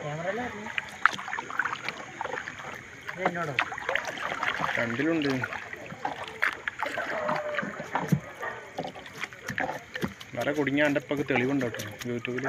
ക്യാമറയിലായിരുന്നു ഇത് എന്നോടോ രണ്ടിലുണ്ട് വര കുടുങ്ങിയ എൻ്റെ ഇപ്പൊക്കെ തെളിവുണ്ടോ കേട്ടോ യൂട്യൂബിൽ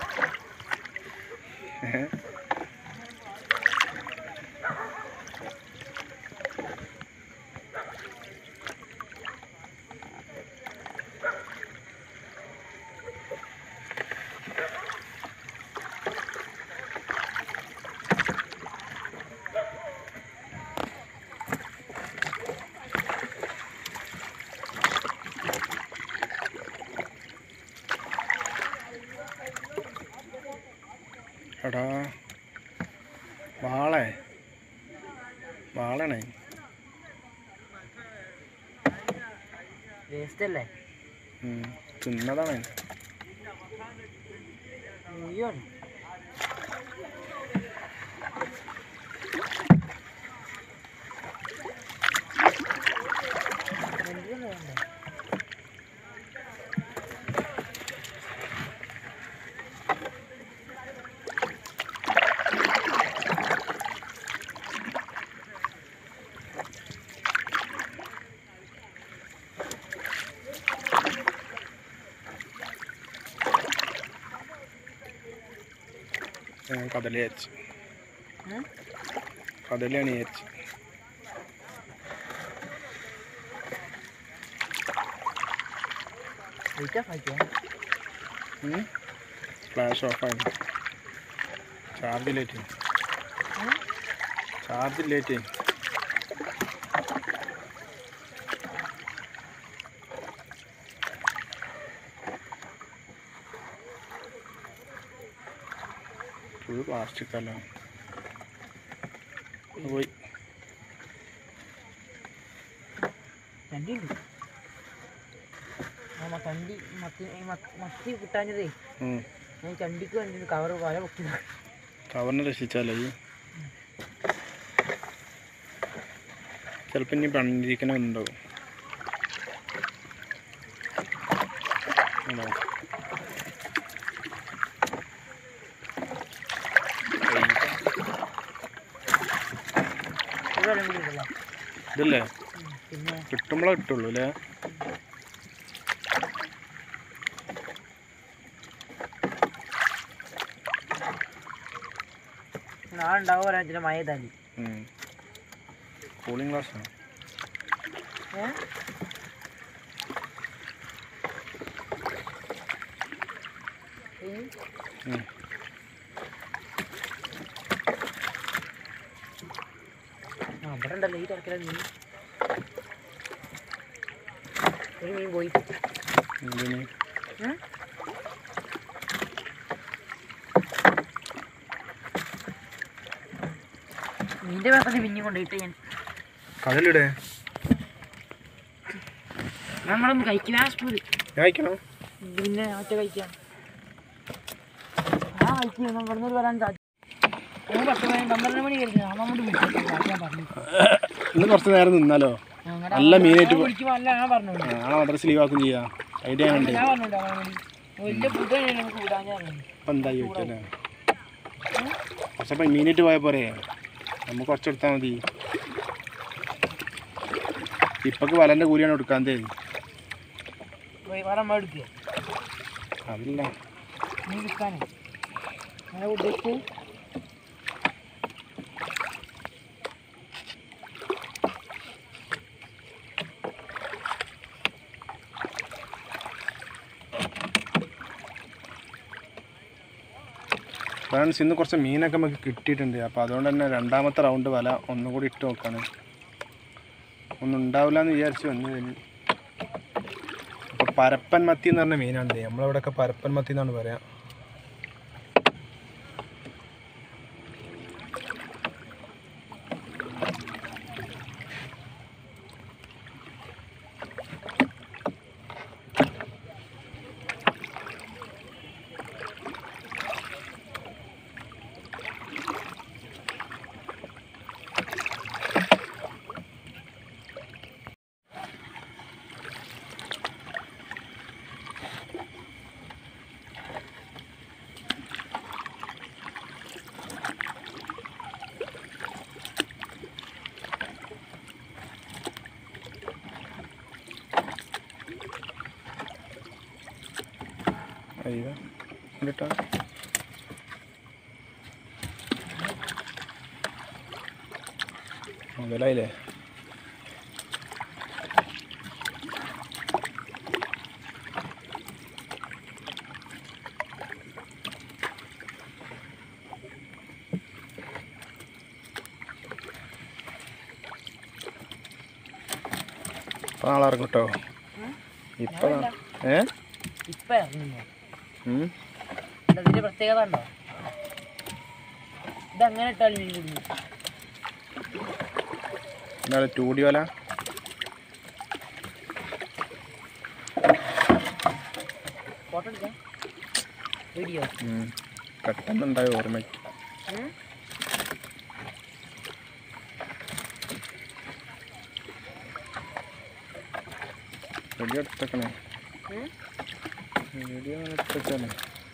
എടാ വാളേ വാളണേ വേസ്റ്റ് അല്ലേ ഉം. തിന്നതാണ് മുയ്യാണ് എന്തിനാ വേണ്ടേ ഞാൻ കടല വിചാരിച്ചു ഉം? കടലാണ് വിചാരിച്ചു ലൈറ്റ് ഓഫ് ആക്കിയാ ഫ്ലാഷ് ഓഫായി ചാർജ് ലേറ്റ് ഉം? ചാർജ് ലേറ്റ് ഫുൾ പ്ലാസ്റ്റിക് അല്ല പോയി ചണ്ടിയുണ്ട് ആ ചണ്ടി മത്തി ഈ മത്തി- മത്തി കിട്ടാഞ്ഞതേ ഉം. ഞാൻ ചണ്ടിക്ക് വേണ്ടി കവർ വല പൊക്കി കവറിനെ രക്ഷിച്ചാലേ ഈ ചിലപ്പോൾ ഇനി പണിയിരിക്കണ ഉണ്ടാവും ഉണ്ടോ? ഒരു വലം കൂടി ഉണ്ടല്ലോ ഇതല്ലേ ഉം. പിന്നെ കിട്ടുമ്പോഴേ കിട്ടുള്ളൂ അല്ലേ നാളെ ഉണ്ടാവും പറയാൻ ചില മഴ ഇതാല് കൂളിംഗ് ഗ്ലാസ്സാണ് ഏഹ് ഉം. ആ ഇവിടെ ഉണ്ടല്ലോ ഈ തിരക്കില മീൻ ഒരു മീൻ പോയി എന്തിന് ഉം? മീൻ്റെ വേപ്പത്തിൽ പിന്നെയും കൊണ്ടുപോയിട്ട് ഞാൻ കടലിടെ നമ്മളൊന്ന് കഴിക്കില്ല സ്പൂര് ഞാൻ അയക്കണോ പിന്നെ ഒറ്റ കഴിക്കാം ഞാൻ കഴിക്കും ഇവിടുന്ന് ഒരു വരാൻ സാധിക്കും ഞാൻ പത്ത് മണി പന്ത്രണ്ട് മണി കഴിഞ്ഞു അമ്മമ്മോട് വിളിച്ചു ഞാൻ പറഞ്ഞു ഇന്ന് കുറച്ച് നേരം നിന്നാലോ അങ്ങനെ നല്ല മീനായിട്ട് പോ- വിളിക്കുമ്പോൾ അല്ല ഞാൻ പറഞ്ഞു നാളെ മദ്രസ് ലീവാക്കും ചെയ്യാം ഐഡിയ ഉണ്ട് ഞാൻ പറഞ്ഞിട്ടുണ്ട് അമ്മമ്മോട് വലിയ ഫുഡ് നമുക്ക് വിടാൻ ഞാൻ പറഞ്ഞു ഇപ്പം എന്താ ചോദിച്ചല്ലേ കുറച്ചപ്പം മീനിട്ട് പോയാൽ പോരെ നമുക്ക് കുറച്ച് എടുത്താൽ മതി ഇപ്പൊക്ക് വലൻ്റെ കൂലിയാണ് കൊടുക്കാന്തേ പോയി വേറെ അമ്മ എടുക്കുക അതില്ല നീ വിൽക്കാനേ അങ്ങനെ ഉദ്ദേശിച്ച് ഫ്രണ്ട്സ് ഇന്ന് കുറച്ച് മീനൊക്കെ നമുക്ക് കിട്ടിയിട്ടുണ്ട് അപ്പോൾ അതുകൊണ്ട് തന്നെ രണ്ടാമത്തെ റൗണ്ട് വല ഒന്നും കൂടി ഇട്ട് നോക്കാണ് ഒന്നും ഉണ്ടാവില്ല എന്ന് വിചാരിച്ച് വന്നു കഴിഞ്ഞു അപ്പോൾ പരപ്പൻ മത്തി എന്ന് പറഞ്ഞ മീനാണ് നമ്മളിവിടെയൊക്കെ പരപ്പൻ മത്തി എന്നാണ് പറയാം അയ്യോ കണ്ടിട്ടോ മുതലായില്ലേ ഇപ്പൊ നാളെ ഇറങ്ങും കേട്ടോ ഇപ്പൊ നാ- ഏ ഇപ്പൊ ഇറങ്ങുന്നു ഉം. എന്താ ഇതിന്റെ പ്രത്യേകത ഉണ്ടോ ഇതങ്ങനെ ഇട്ടാൽ മീൻ കുടുങ്ങി എന്താണ് ടൂടി വല ഫോട്ടോ എടുക്കാം വീഡിയോ ഉം. പെട്ടെന്നുണ്ടായ ഓർമ്മയ്ക്ക് വീഡിയോ എടുത്തേക്കണേ വീഡിയോ എടുത്തേക്കാണ്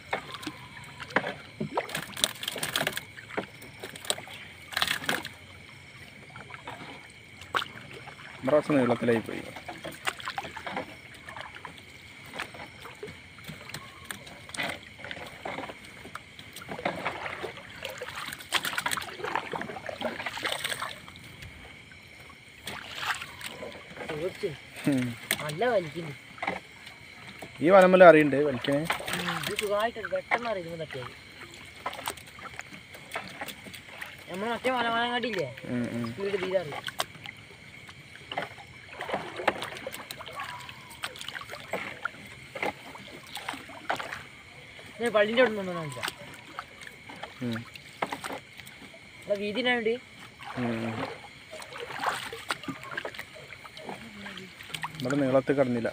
കുറച്ച് നീളത്തിലായി പോയി തീർച്ചയായും ഉം. നല്ല വലിക്കുന്നു ഈ വലമ്പല അറിയണ്ട് വലിക്കണേ ഉം, ഇത് സുഖമായിട്ട് പെട്ടെന്ന് അറിയുന്നു തട്ടിയത് നമ്മൾ മറ്റേ മലമാലം കാട്ടില്ലേ ഉം, ഉം. സ്പീഡ് തീരെ അറിയാം ഇത് പള്ളിൻ്റെ അവിടെ നിന്ന് കാണിച്ചാ ഉം. ഇവിടെ വീതിനാ വേണ്ടി ഉം. ഇവിടെ നീളത്തിൽ കിടന്നില്ല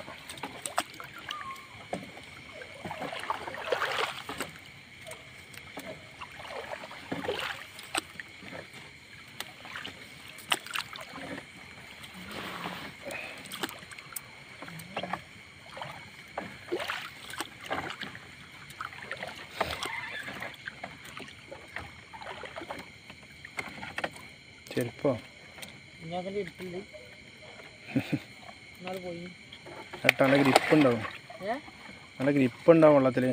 ചെരുപ്പോ ഞാൻ അതിൻ്റെ എടുത്തിട്ടുണ്ട് നാളെ പോയി ഏട്ടാ നല്ല ഗ്രിപ്പ് ഉണ്ടാവും ഏ നല്ല ഗ്രിപ്പ് ഉണ്ടാവും വെള്ളത്തിൽ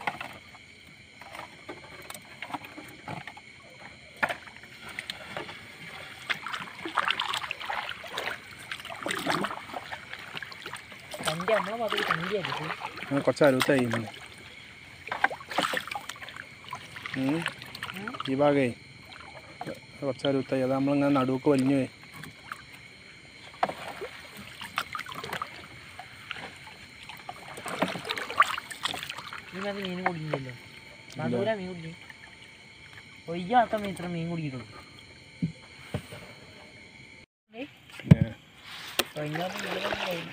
തൻ്റെ നമ്മളെ ഭാഗത്തേക്ക് തൻ്റെ ആയിരിക്കും അങ്ങനെ കുറച്ച് അരുവത്തായി ഈ ഭാഗേ കുറച്ച് അരുവത്തായി അത് നമ്മളിങ്ങനെ നടുവൊക്കെ വലിഞ്ഞു പോയി നീ അത് മീൻ കുടിക്കുന്നില്ലല്ലോ നടുവിലാ മീൻ കുടിക്കും ഒയ്യാത്ത മീൻ ഇത്ര മീൻ കുടിക്കിട്ടുള്ളൂ പിന്നെ ഒയ്യാത്ത മീനൊന്നും കഴിയില്ല.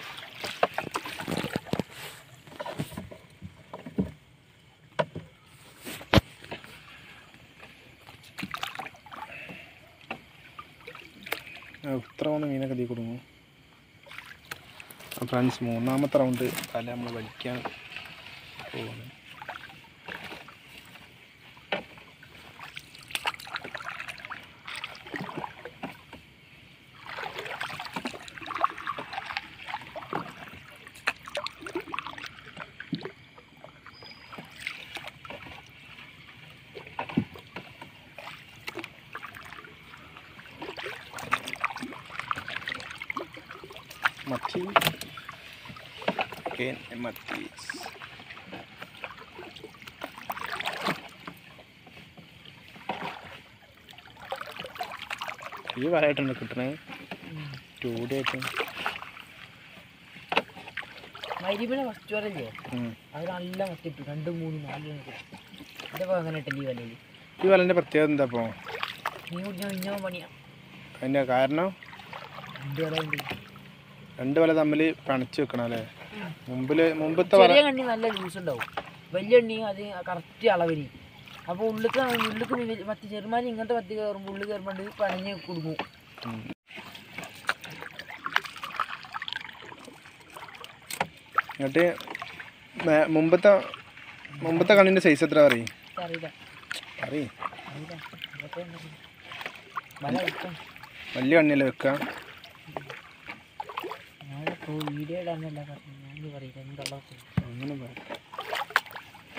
ആ, ഇത്ര കൊണ്ട് മീനൊക്കെ തീ കൊടുങ്ങും ഫ്രണ്ട്സ് മൂന്നാമത്തെ റൗണ്ട് തല നമ്മൾ വലിക്കാൻ പോകുന്നു മത്തി കേൻ മത്തി ഈ വരായിട്ടാണ് കിട്ടണേ ഉം. ടൂടി ആയിട്ട് മരിപ്പിനെ ഫസ്റ്റ് വരല്ലേ ഉം. അത് നല്ല മത്തിട്ടു രണ്ട് മൂന്ന് നാല് മണിക്ക് എൻ്റെ ഭാഗം അങ്ങനെ ഇട്ടല്ലേ ഈ വലയിൽ ഈ വലൻ്റെ പ്രത്യേകത എന്താ അപ്പോൾ മീൻ കുടിക്കാൻ ഇന്നോ പണിയാ അതിൻ്റെ കാരണം രണ്ട് വല ഉണ്ട് രണ്ട് വല തമ്മിൽ പണച്ച് വെക്കണം അല്ലേ മുമ്പിൽ മുമ്പത്തെ വല ചെറിയ കണ്ണി നല്ല ലൂസ് ഉണ്ടാവും വലിയ കണ്ണി അത് കറക്റ്റ് അളവിന് അപ്പോൾ ഉള്ളിക്ക് ഉള്ളിക്ക് മീൻ മത്തി ചെറുമാനി ഇങ്ങനത്തെ മത്തി കയറുമ്പോൾ ഉള്ളിൽ കയറുമ്പോൾ പണഞ്ഞ് കുടുങ്ങും ഉം. എന്നിട്ട് മേ- മുമ്പത്തെ മുമ്പത്തെ കണ്ണിൻ്റെ സൈസ് എത്ര പറയും അറിയില്ല അറിയും അറിയില്ല ഇതൊക്കെ ഉണ്ട്. വല വെക്കാം വലിയ കണ്ണിയല്ലേ വെക്കുക ഞാനിപ്പോൾ വീഡിയോ ഇടാനല്ല പറഞ്ഞു ഞാൻ പറയില്ല എന്തുള്ള അങ്ങനെ പറ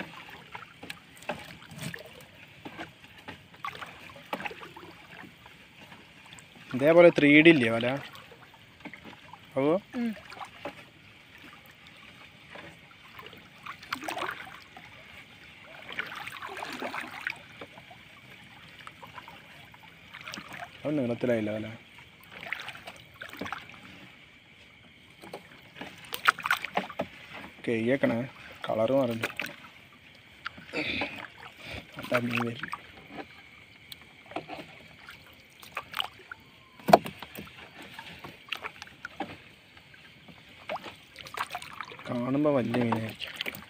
ഇതേപോലെ ത്രീ ഡി ഇല്ലേ വല ഓ ഉം. അത് നീളത്തിലായില്ല വല കേക്കണേ കളറ് മാറുന്നു അതാ മീൻ വരും കാണുമ്പോൾ വലിയ മീനായിരിക്കും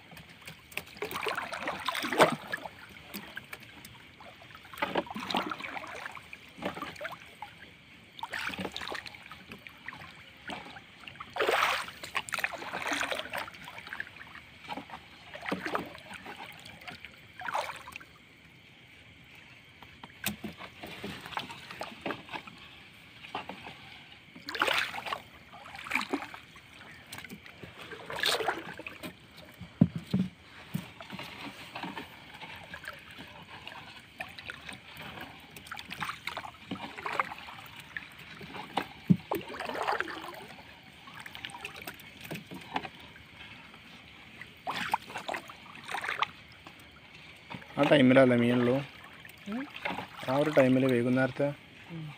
ആ ടൈമിലല്ലേ മീനുള്ളൂ ഉം. ആ ഒരു ടൈമിൽ വൈകുന്നേരത്തെ ഉം.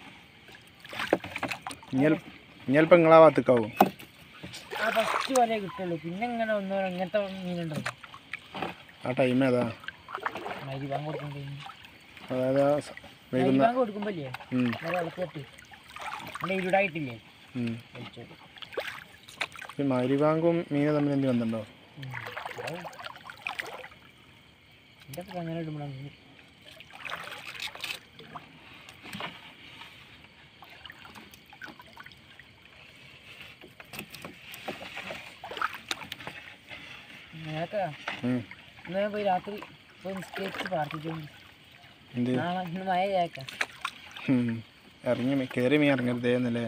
ഇനി ഇനിയൽപ്പം നിങ്ങളാ ഭാഗത്തേക്കാവും ആ ഫസ്റ്റ് വരെ കിട്ടുള്ളൂ പിന്നെ ഇങ്ങനെ ഒന്നോ ഇങ്ങനത്തെ മീനുണ്ടാവും ആ ടൈം ഏതാ മരിവാൻ കൊടുക്കുമ്പോൾ അതായത് ആ സ- വൈകുന്നേരം മരിവാൻ കൊടുക്കുമ്പോഴേ ഉം, നേരെ വെള്ളത്തിട്ട് നമ്മുടെ ഇരുടായിട്ടില്ലേ ഉം. വലിച്ചോട്ട് ഈ മരിവാങ്കും മീനും തമ്മിൽ എന്ത് ബന്ധമുണ്ടോ ഇതൊക്കെ അങ്ങനെ ഇടുമ്പോഴാണ് നേരത്തെ ഉം. ഇന്ന് പോയി രാത്രി പോയി നിസ്കരിച്ച് പ്രാർത്ഥിച്ചോണ്ട് എന്ത് നാളെ ഇന്ന് മഴ കേൾക്കാം ഉം. ഇറങ്ങി മീ- കയറി മീൻ ഇറങ്ങരുതേ എന്നല്ലേ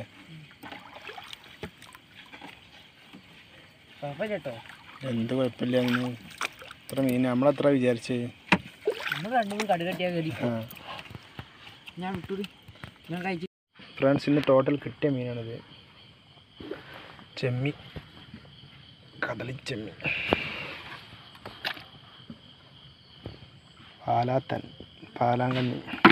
കുഴപ്പമില്ല കേട്ടോ എന്ത് കുഴപ്പമില്ല എന്ന് ഇത്ര മീൻ നമ്മളെത്ര വിചാരിച്ച് നമ്മൾ രണ്ടു മൂന്ന് കടി കട്ടിയാൽ കയറി ആ ഞാൻ വിട്ടൂടി ഞാൻ കഴിച്ചു ഫ്രണ്ട്സ് ഇന്ന് ടോട്ടൽ കിട്ടിയ മീനാണിത് ചെമ്മി കദളിച്ചെമ്മി പാലാത്തൻ പാലാങ്കണ്ണി